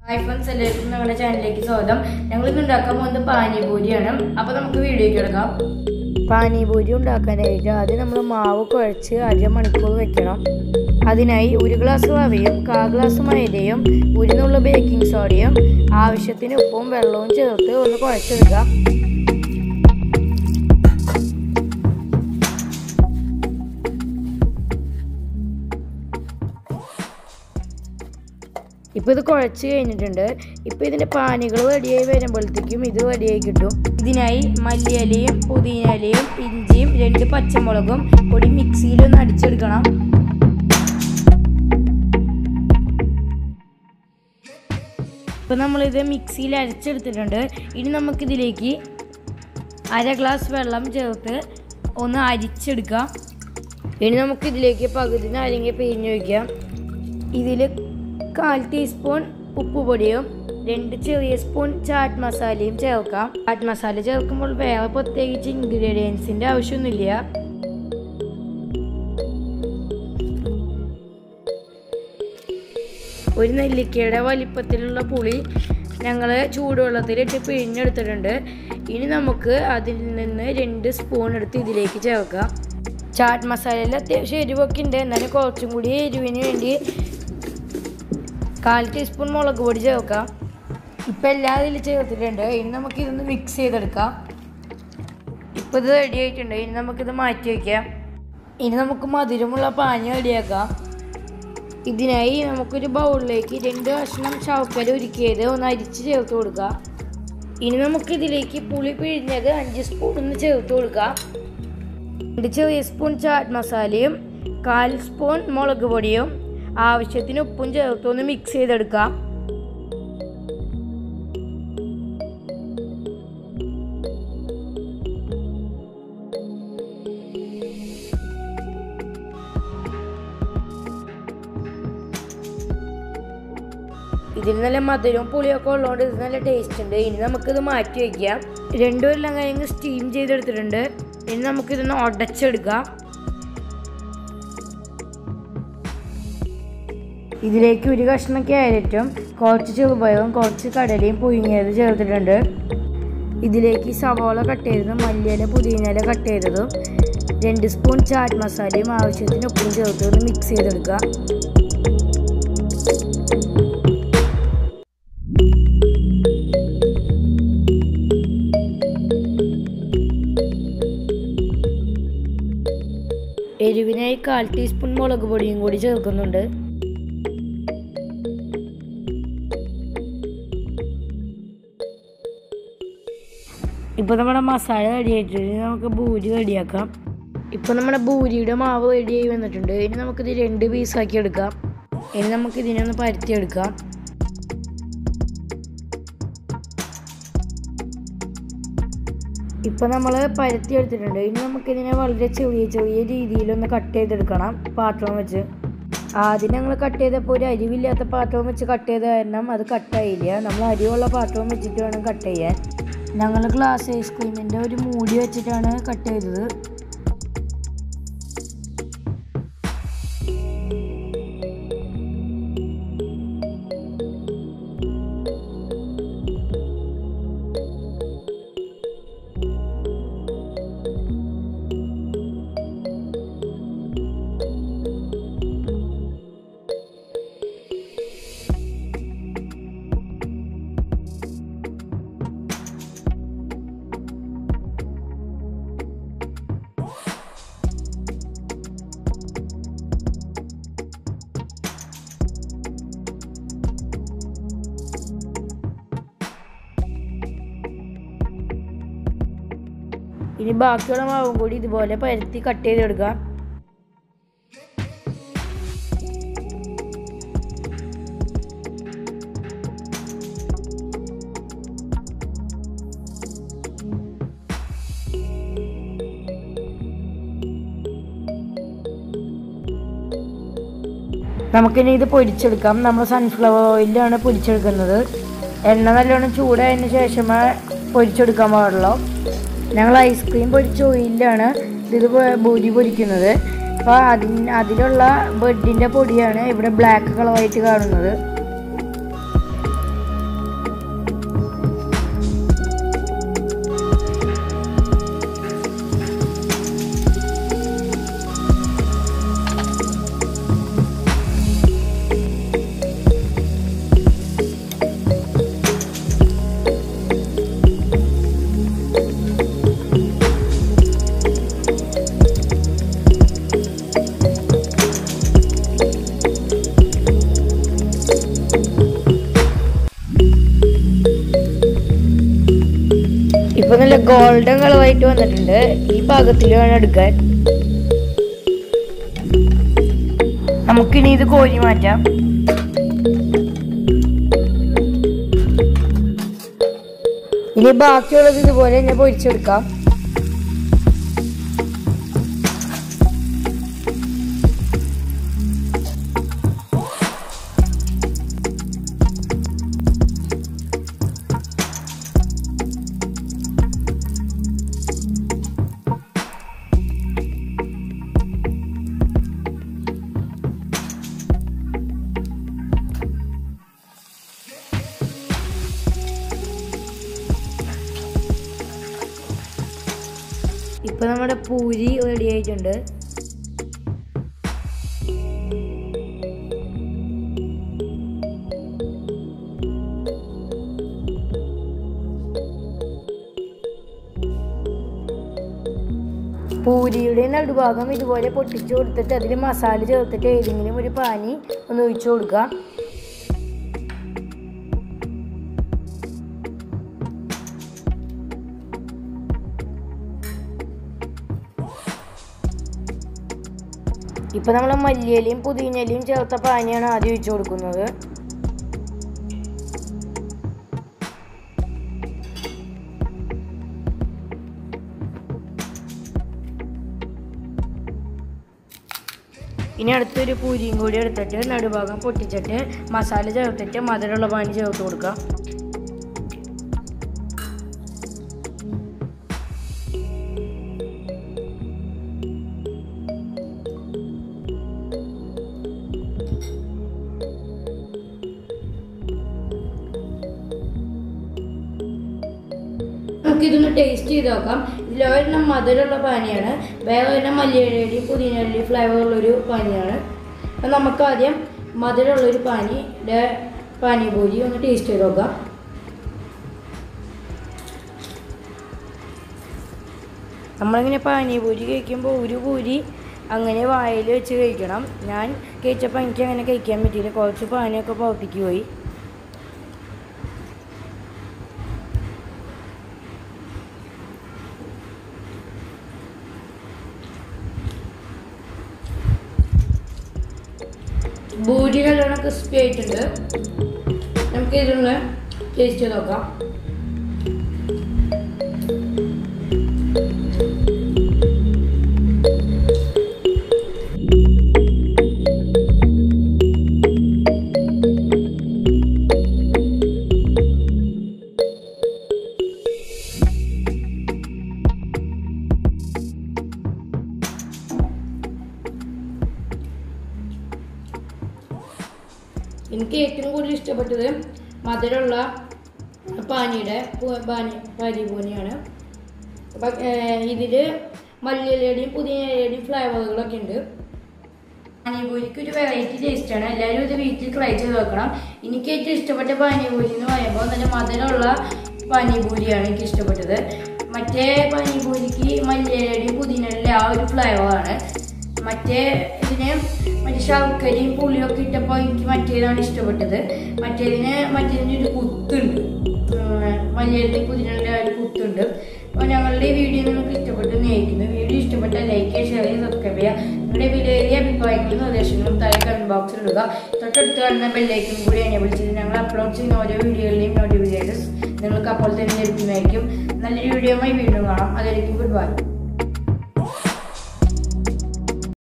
hi friends എല്ലാവർക്കും ഞങ്ങളുടെ ചാനലിലേക്ക് സ്വാഗതം ഞങ്ങൾ ഇന്ന് ഉണ്ടാക്കാൻ പോകുന്നത് പാനിപൂരിയാണ് അപ്പൊ നമുക്ക് വീഡിയോയ്ക്ക് എടുക്കാം പാനിപൂരി ഉണ്ടാക്കാനായിട്ട് ആദ്യം നമ്മൾ മാവ് കുഴച്ച് അരമണിക്കൂർ വെക്കണം അതിനായി ഒരു ഗ്ലാസ് റവയും കാ ഗ്ലാസ് മൈദയും ഉരുന്നുള്ള ബേക്കിംഗ് സോഡയും ആവശ്യത്തിന് ഉപ്പും വെള്ളവും ചേർത്ത് ഒന്ന് കുഴച്ചെടുക്കാം ഇപ്പൊ ഇത് കുഴച്ച് കഴിഞ്ഞിട്ടുണ്ട് ഇപ്പൊ ഇതിന്റെ പാനികൾ റെഡിയായി വരുമ്പോഴത്തേക്കും ഇത് റെഡിയായി കിട്ടും ഇതിനായി മല്ലിയിലയും പുതിനയിലയും ഇഞ്ചിയും രണ്ട് പച്ചമുളകും പൊടി മിക്സിയിൽ ഒന്ന് അടിച്ചെടുക്കണം ഇപ്പൊ നമ്മളിത് മിക്സിയിൽ അരച്ചെടുത്തിട്ടുണ്ട് ഇനി നമുക്കിതിലേക്ക് അര ഗ്ലാസ് വെള്ളം ചേർത്ത് ഒന്ന് അരിച്ചെടുക്കാം ഇനി നമുക്കിതിലേക്ക് പകുതി നാരങ്ങ പിഴിഞ്ഞ് വയ്ക്കാം ഇതിൽ കാൽ ടീസ്പൂൺ ഉപ്പുപൊടിയും രണ്ട് ചെറിയ സ്പൂൺ ചാറ്റ് മസാലയും ചേർക്കാം ചാറ്റ് മസാല ചേർക്കുമ്പോൾ വേറെ പ്രത്യേകിച്ച് ഇൻഗ്രീഡിയൻസിൻ്റെ ആവശ്യമൊന്നുമില്ല ഒരു നെല്ലിക്കയുടെ വലിപ്പത്തിലുള്ള പുളി ഞങ്ങൾ ചൂടുവെള്ളത്തിലിട്ട് പിഴിഞ്ഞെടുത്തിട്ടുണ്ട് ഇനി നമുക്ക് അതിൽ നിന്ന് രണ്ട് സ്പൂൺ എടുത്ത് ഇതിലേക്ക് ചേർക്കാം ചാറ്റ് മസാലയിൽ അത്യാവശ്യം എരിവൊക്കെ ഉണ്ട് എന്നാലും കുറച്ചും കൂടി എരിവിന് വേണ്ടി കാൽ ടീസ്പൂൺ മുളക് പൊടി ചേർക്കാം ഇപ്പം എല്ലാം ഇതിൽ ചേർത്തിട്ടുണ്ട് ഇനി നമുക്ക് ഇതൊന്ന് മിക്സ് ചെയ്തെടുക്കാം ഇപ്പോൾ ഇത് റെഡി ആയിട്ടുണ്ട് ഇനി നമുക്കിത് മാറ്റി വയ്ക്കാം ഇനി നമുക്ക് മധുരമുള്ള പാനി റെഡിയാക്കാം ഇതിനായി നമുക്കൊരു ബൗളിലേക്ക് രണ്ട് കഷ്ണം ശർക്കര ഉരുക്കിയത് ഒന്ന് അരിച്ച് ചേർത്ത് കൊടുക്കുക ഇനി നമുക്കിതിലേക്ക് പുളി പിഴിഞ്ഞത് അഞ്ച് സ്പൂൺ ഒന്ന് ചേർത്ത് കൊടുക്കാം രണ്ട് ചെറിയ സ്പൂൺ ചാറ്റ് മസാലയും കാൽ സ്പൂൺ മുളക് പൊടിയും ആവശ്യത്തിന് ഉപ്പും ചേർത്ത് ഒന്ന് മിക്സ് ചെയ്തെടുക്കാം ഇതിൽ നല്ല മധുരവും പുളിയൊക്കെ ഉള്ളതുകൊണ്ട് ഇത് നല്ല ടേസ്റ്റ് ഉണ്ട് ഇനി നമുക്കിത് മാറ്റി വയ്ക്കാം രണ്ടു എല്ലാം കഴിഞ്ഞ് സ്റ്റീം ചെയ്തെടുത്തിട്ടുണ്ട് ഇനി നമുക്കിതൊന്ന് ഉടച്ചെടുക്കാം ഇതിലേക്ക് ഒരു കഷ്ണം ക്യാരറ്റും കുറച്ച് ചെറുപയറും കുറച്ച് കടലയും പുഴുങ്ങിയത് ചേർത്തിട്ടുണ്ട് ഇതിലേക്ക് സവോള കട്ട് ചെയ്തതും മല്ലിയില പുതിനയില കട്ട് ചെയ്തതും രണ്ട് സ്പൂൺ ചാറ്റ് മസാലയും ആവശ്യത്തിന് ഉപ്പും ചേർത്ത് ഒന്ന് മിക്സ് ചെയ്തെടുക്കുക എരിവിനായി കാൽ ടീസ്പൂൺ മുളക് പൊടിയും കൂടി ചേർക്കുന്നുണ്ട് ഇപ്പോൾ നമ്മുടെ മസാല റെഡിയായിട്ടുണ്ട് ഇനി നമുക്ക് ബൂരി റെഡിയാക്കാം ഇപ്പോൾ നമ്മുടെ ബൂരിയുടെ മാവ് റെഡിയായി വന്നിട്ടുണ്ട് ഇനി നമുക്കിത് രണ്ട് പീസാക്കി എടുക്കാം ഇനി നമുക്ക് ഇതിനെ ഒന്ന് പരത്തിയെടുക്കാം ഇപ്പോൾ നമ്മൾ പരത്തി എടുത്തിട്ടുണ്ട് ഇനി നമുക്കിതിനെ വളരെ ചെറിയ ചെറിയ രീതിയിലൊന്ന് കട്ട് ചെയ്തെടുക്കണം പാത്രം വെച്ച് ആദ്യം ഞങ്ങൾ കട്ട് ചെയ്തപ്പോൾ ഒരു അരിവില്ലാത്ത പാത്രവും വെച്ച് കട്ട് ചെയ്ത കാരണം അത് കട്ടായില്ല നമ്മൾ അരിവുള്ള പാത്രവും വെച്ചിട്ട് വേണം കട്ട് ചെയ്യാൻ ഞങ്ങൾ ഗ്ലാസ് ഐസ്ക്രീമിൻ്റെ ഒരു മൂടി വെച്ചിട്ടാണ് കട്ട് ചെയ്തത് ഇനി ബാക്കിയുള്ള മാവും കൂടി ഇതുപോലെ പരത്തി കട്ട് ചെയ്തെടുക്കുക നമുക്കിനി ഇത് പൊരിച്ചെടുക്കാം നമ്മൾ സൺഫ്ലവർ ഓയിലാണ് പൊരിച്ചെടുക്കുന്നത് എണ്ണ നല്ലോണം ചൂടായതിന് ശേഷമേ പൊരിച്ചെടുക്കാൻ പാടുള്ളൂ ഞങ്ങൾ ഐസ്ക്രീം പൊരിച്ച ഓയിലാണ് ഇത് പൊ- ബൂരി പൊരിക്കുന്നത് അപ്പോൾ അതിന് അതിലുള്ള ബെഡിൻ്റെ പൊടിയാണ് ഇവിടെ ബ്ലാക്ക് കളറായിട്ട് കാണുന്നത് ഇപ്പൊ നല്ല ഗോൾഡൻ കളറായിട്ട് വന്നിട്ടുണ്ട് ഈ പാകത്തിൽ വേണം എടുക്കാൻ നമുക്കിനി ഇത് കോരി മാറ്റാം ഇനി ബാക്കിയുള്ളത് ഇതുപോലെ തന്നെ പൊരിച്ചെടുക്കാം ഇപ്പൊ നമ്മുടെ പൂരി റെഡി ആയിട്ടുണ്ട് പൂരിയുടെ നടുഭാഗം ഇതുപോലെ പൊട്ടിച്ചു കൊടുത്തിട്ട് അതിൽ മസാല ചേർത്തിട്ട് ഏതെങ്കിലും ഒരു പാനി ഒന്ന് ഒഴിച്ചു കൊടുക്കുക ഇപ്പൊ നമ്മൾ മല്ലിയിലയും പുതിനയിലയും ചേർത്ത പാനിയാണ് ആദ്യം ഒഴിച്ചു കൊടുക്കുന്നത് ഇനി അടുത്തൊരു പൂരിയും കൂടി എടുത്തിട്ട് നടുഭാഗം പൊട്ടിച്ചിട്ട് മസാല ചേർത്തിട്ട് മധുരമുള്ള പാനി ചേർത്ത് കൊടുക്കാം നമുക്കിതൊന്ന് ടേസ്റ്റ് ചെയ്ത് നോക്കാം ഇതിൽ ഒരെണ്ണം മധുരമുള്ള പാനിയാണ് വേറെ ഒരെണ്ണം മല്ലിയുടെയും പുതിനയുടെയും ഫ്ലേവർ ഉള്ളൊരു പാനിയാണ് അപ്പം നമുക്ക് ആദ്യം മധുരമുള്ളൊരു പാനിയുടെ പാനിപൂരി ഒന്ന് ടേസ്റ്റ് ചെയ്ത് നോക്കാം നമ്മളിങ്ങനെ പാനിപൂരി കഴിക്കുമ്പോൾ ഒരു പൂരി അങ്ങനെ വായിൽ വെച്ച് കഴിക്കണം ഞാൻ കഴിച്ചപ്പോൾ എനിക്ക് അങ്ങനെ കഴിക്കാൻ പറ്റിയില്ല കുറച്ച് പാനിയൊക്കെ പുറത്തേക്ക് പോയി ബൂരി നല്ലോണം ക്രിസ്പി ആയിട്ടുണ്ട് നമുക്ക് ഇതൊന്ന് ടേസ്റ്റ് ചെയ്ത് നോക്കാം എനിക്ക് ഏറ്റവും കൂടുതൽ ഇഷ്ടപ്പെട്ടത് മധുരമുള്ള പാനിയുടെ പു- പാനി പാനിപൂനിയാണ് അപ്പം ഇതിൽ മല്ലിയിലയുടെയും പുതിനയുടെയും ഫ്ലേവറുകളൊക്കെ ഉണ്ട് പാനിപൂരിക്ക് ഒരു വെറൈറ്റി ടേസ്റ്റാണ് എല്ലാവരും ഇത് വീട്ടിൽ ട്രൈ ചെയ്ത് നോക്കണം എനിക്ക് ഏറ്റവും ഇഷ്ടപ്പെട്ട പാനിപൂരി എന്ന് പറയുമ്പോൾ നല്ല മധുരമുള്ള പാനിപൂരിയാണ് എനിക്ക് ഇഷ്ടപ്പെട്ടത് മറ്റേ പാനിപൂരിക്ക് മല്ലിയിലയുടെയും പുതിനയുടെയും ആ ഒരു ഫ്ലേവറാണ് മറ്റേ ഇതിന് മറ്റേ ശർക്കരയും പുളിയൊക്കെ ഇട്ടപ്പോൾ എനിക്ക് മറ്റേതാണ് ഇഷ്ടപ്പെട്ടത് മറ്റേതിന് മറ്റേതിന് ഒരു കുത്തുണ്ട് മല്ലിയിലും പുതിനയുടെ ഒരു കുത്തുണ്ട് അപ്പോൾ ഞങ്ങളുടെ ഈ വീഡിയോ നിങ്ങൾക്ക് ഇഷ്ടപ്പെട്ടു നയിക്കുന്നു വീഡിയോ ഇഷ്ടപ്പെട്ടാൽ ലൈക്ക് ചെയ്യുക ഷെയർ ചെയ്യുക സബ്സ്ക്രൈബ് ചെയ്യുക നിങ്ങളുടെ വിലയേറിയ അഭിപ്രായങ്ങളും നിർദ്ദേശങ്ങളും താഴെ കമന്റ് ബോക്സിൽ ഇടുക തൊട്ടടുത്ത് കാണുന്ന ബെല്ലൈക്കും കൂടി എനേബിൾ ചെയ്ത് ഞങ്ങൾ അപ്ലോഡ് ചെയ്യുന്ന ഓരോ വീഡിയോകളിലെയും നോട്ടിഫിക്കേഷൻസ് നിങ്ങൾക്ക് അപ്പോൾ തന്നെ ലഭിക്കുന്നതായിരിക്കും നല്ലൊരു വീഡിയോയുമായി വീണ്ടും കാണാം അതായിരിക്കും ഗുഡ് ബൈ